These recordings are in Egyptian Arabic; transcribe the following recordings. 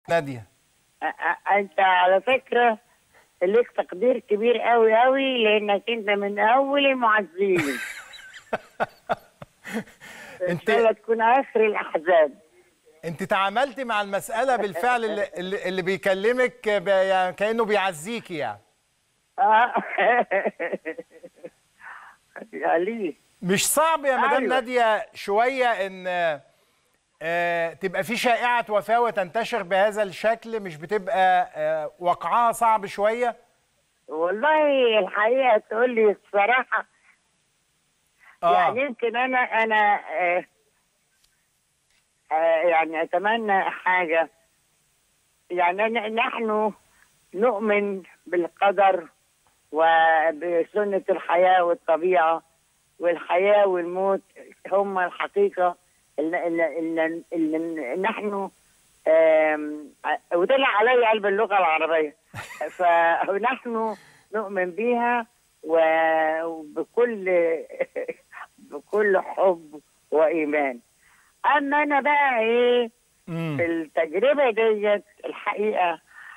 ناديه أ- أ- انت على فكره ليك تقدير كبير قوي قوي لانك انت من اول المعزين ان أنت- شاء الله تكون اخر الاحزاب انت تعاملتي مع المساله بالفعل اللي, اللي, اللي بيكلمك ب- يعني كانه بيعزيكي يعني آه. يا ليه مش صعب يا مدام أيوة. ناديه شويه ان آه، تبقى في شائعه وفاه وتنتشر بهذا الشكل مش بتبقى آه، وقعها صعب شويه والله الحقيقه تقول لي الصراحه اه يعني يمكن انا انا آه آه يعني اتمنى حاجه يعني أنا- نحن نؤمن بالقدر وبسنه الحياه والطبيعه والحياه والموت هم الحقيقه اللي, اللي, اللي, اللي نحن آم، وطلع علي قلب اللغه العربيه فنحن نؤمن بها و- وبكل بكل حب وايمان اما انا بقى ايه مم. في التجربه ديت الحقيقه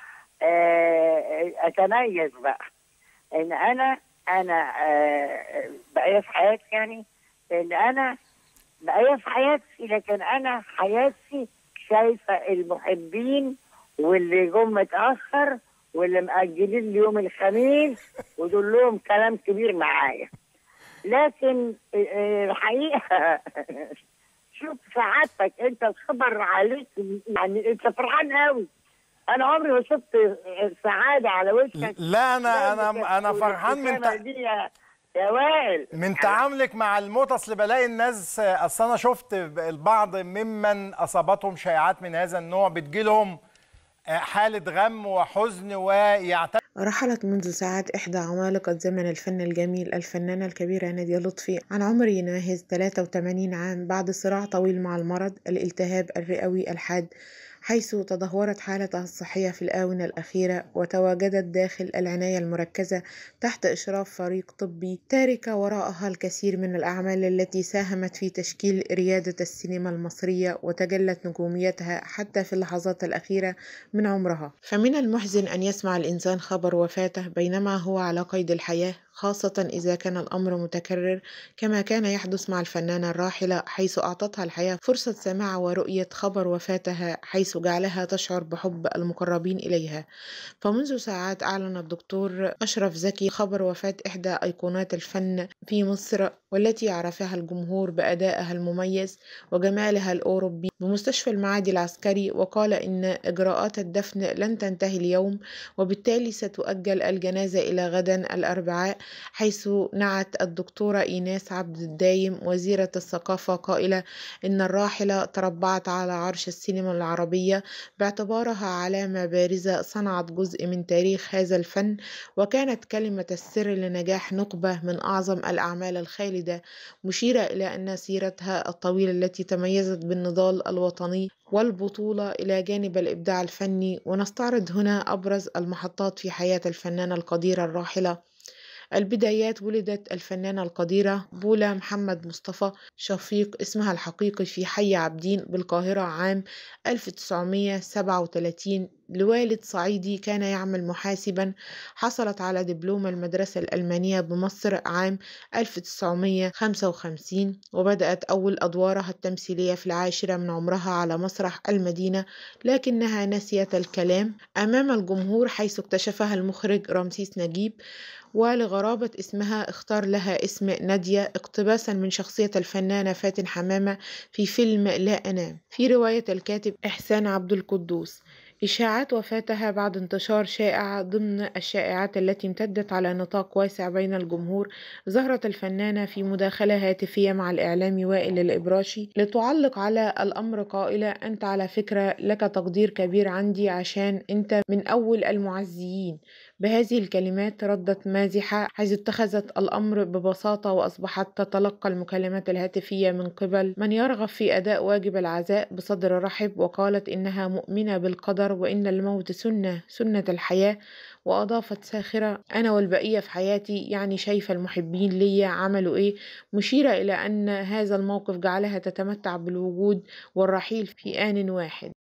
آه، اتميز بقى ان انا انا آه، بقيه في حياتي يعني ان انا بقيه في حياتي لكن انا حياتي شايفه المحبين واللي جم متاخر واللي مأجلين ليوم الخميس ودول لهم كلام كبير معايا لكن آه، الحقيقه شوف سعادتك انت الخبر عليك يعني انت فرحان قوي انا عمري ما شفت سعاده على وشك لا انا انا انا فرحان من الابتسامة تع- دي يا يا وائل من تعاملك مع الموت اصل بلاقي الناس اصل انا شفت البعض ممن اصابتهم شائعات من هذا النوع بتجيلهم آه، حاله غم وحزن ويعتبر رحلت منذ ساعات إحدى عمالقة زمن الفن الجميل الفنانة الكبيرة نادية لطفي عن عمر يناهز 83 عام بعد صراع طويل مع المرض الالتهاب الرئوي الحاد حيث تدهورت حالتها الصحية في الآونة الأخيرة وتواجدت داخل العناية المركزة تحت إشراف فريق طبي تاركة وراءها الكثير من الأعمال التي ساهمت في تشكيل ريادة السينما المصرية وتجلت نجوميتها حتى في اللحظات الأخيرة من عمرها فمن المحزن أن يسمع الإنسان خبر وفاته بينما هو على قيد الحياة خاصة إذا كان الأمر متكرر كما كان يحدث مع الفنانة الراحلة حيث أعطتها الحياة فرصة سماع ورؤية خبر وفاتها حيث جعلها تشعر بحب المقربين إليها فمنذ ساعات أعلن الدكتور أشرف زكي خبر وفاة إحدى أيقونات الفن في مصر والتي عرفها الجمهور بأدائها المميز وجمالها الأوروبي بمستشفى المعادي العسكري وقال إن إجراءات الدفن لن تنتهي اليوم وبالتالي ستؤجل الجنازة إلى غدا الأربعاء حيث نعت الدكتورة إيناس عبد الدايم وزيرة الثقافة قائلة إن الراحلة تربعت على عرش السينما العربية باعتبارها علامة بارزة صنعت جزء من تاريخ هذا الفن وكانت كلمة السر لنجاح نخبة من أعظم الأعمال الخالدة مشيرة إلى أن سيرتها الطويلة التي تميزت بالنضال الوطني والبطولة إلى جانب الإبداع الفني ونستعرض هنا أبرز المحطات في حياة الفنانة القديرة الراحلة البدايات ولدت الفنانة القديرة بولا محمد مصطفى شفيق اسمها الحقيقي في حي عابدين بالقاهرة عام 1937 لوالد صعيدي كان يعمل محاسبا حصلت على دبلوم المدرسة الألمانية بمصر عام 1955 وبدأت أول أدوارها التمثيلية في العاشرة من عمرها على مسرح المدينة لكنها نسيت الكلام أمام الجمهور حيث اكتشفها المخرج رمسيس نجيب ولغرابة اسمها اختار لها اسم نادية اقتباسا من شخصية الفنانة فاتن حمامة في فيلم لا أنام في رواية الكاتب إحسان عبد القدوس إشاعات وفاتها بعد انتشار شائعة ضمن الشائعات التي امتدت على نطاق واسع بين الجمهور ظهرت الفنانة في مداخلة هاتفية مع الإعلامي وائل الإبراشي لتعلق على الأمر قائلة أنت على فكرة لك تقدير كبير عندي عشان أنت من أول المعزيين بهذه الكلمات ردت مازحة حيث اتخذت الأمر ببساطة وأصبحت تتلقى المكالمات الهاتفية من قبل من يرغب في أداء واجب العزاء بصدر رحب وقالت إنها مؤمنة بالقدر وإن الموت سنة سنة الحياة وأضافت ساخرة أنا والبقية في حياتي يعني شايفة المحبين ليا عملوا إيه مشيرة إلى أن هذا الموقف جعلها تتمتع بالوجود والرحيل في آن واحد